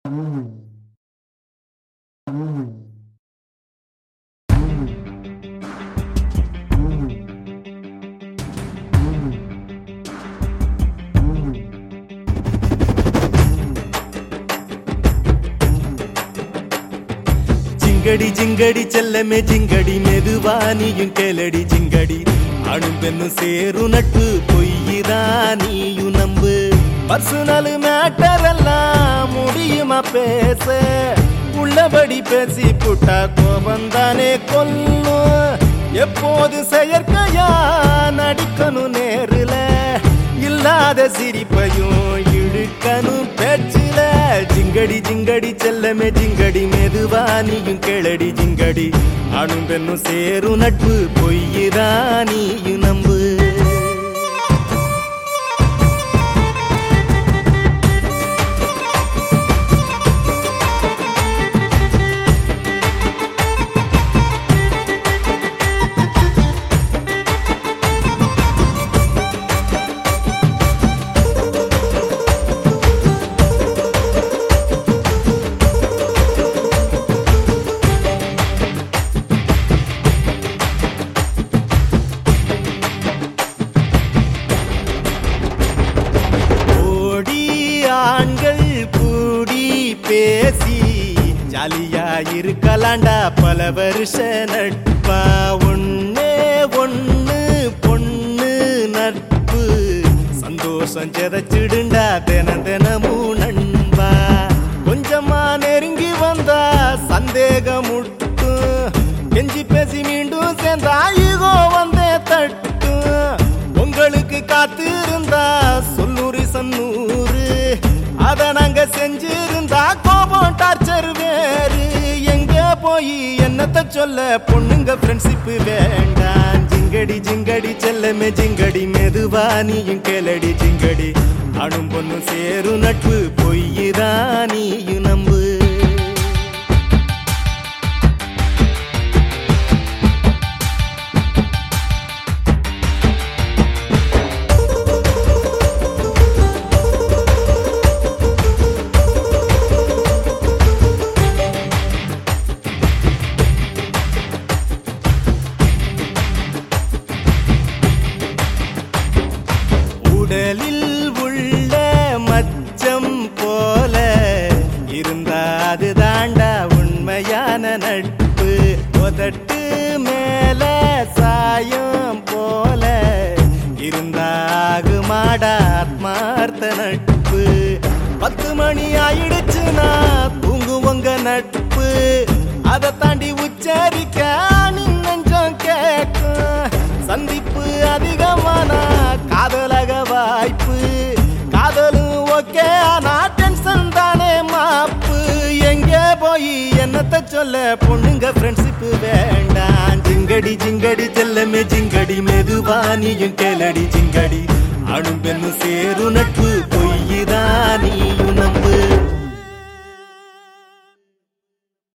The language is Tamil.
ஜிங்கடி ஜிங்கடி செல்லமே ஜிங்கடி மெதுவா நீயும் கேளடி ஜிங்கடி ஆணும் பெண்ணும் சேரும் நட்பு பொய்யிதான் நீயும் நம்பு பர்சனல் மேட்டர் எல்லாம் முடியுமா பேச உள்ளபடி பேசி புட்டா கோபந்தானே கொல்லும் எப்போது செயற்கையா நடிக்கணும் நேருல இல்லாத சிரிப்பையும் இழுக்கணும் பேச்சில ஜிங்கடி ஜிங்கடி செல்லமே ஜிங்கடி மெதுவா நீயும் கேளடி ஜிங்கடி ஆணும் பெண்ணும் சேரும் நட்பு பொய்யுதான் நீயும் நம்பு ஓடி ஆண்கள் கூடி பேசி ஜாலியா இருக்கலாண்டா பல வருஷ நட்பா ஒண்ணே ஒண்ணு பொண்ணு நட்பு சந்தோஷம் செதச்சிடுண்டா தினம் தினமும் நண்பா கொஞ்சமா நெருங்கி வந்தா சந்தேகம் முட்டும் கெஞ்சி பேசி மீண்டும் சேர்ந்தா ஈகோ வந்தே தட்டும் உங்களுக்கு காத்திருந்தா சொல்லூரி சன்னூறு அத நாங்க செஞ்சிருந்தா கோபம் டார்ச்சர் வேறு எங்க போய் என்னத்த சொல்ல பொண்ணுங்க ஃப்ரெண்ட்ஷிப் வேண்டாம் ஜிங்கடி ஜிங்கடி செல்லமே ஜிங்கடி மெதுவா நீயும் கேளடி ஜிங்கடி அணும் பொண்ணும் சேரும் நட்பு பொய்யுதான் நீயும் நம்பு உடலில் உள்ள மச்சம் போல இருந்தா அது தாண்டா உண்மையான நட்பு உதட்டு மேல சாயம் போல இருந்தாகு மாடா ஆத்மார்த்த நட்பு பத்து மணி ஆயிடுச்சுன்னா தூங்குவங்க நட்பு அதை தாண்டி உச்சரிக்க நெஞ்சம் கேட்கும் சந்திப்பு அதிகமானா காதலக வாய்ப்பு காதலும் ஓகே ஆனா டென்ஷன் தானே மாப்பு எங்கே போய் என்னத்த சொல்ல பொண்ணுங்க ஃப்ரெண்ட்ஷிப் வேண்டாம் ஜிங்கடி ஜிங்கடி செல்லமே ஜிங்கடி மெதுவா நீயும் கேளடி ஜிங்கடி அணும் பெண்ணும் சேரு நட்பு பொய்யுதான் நீயும் நம்பு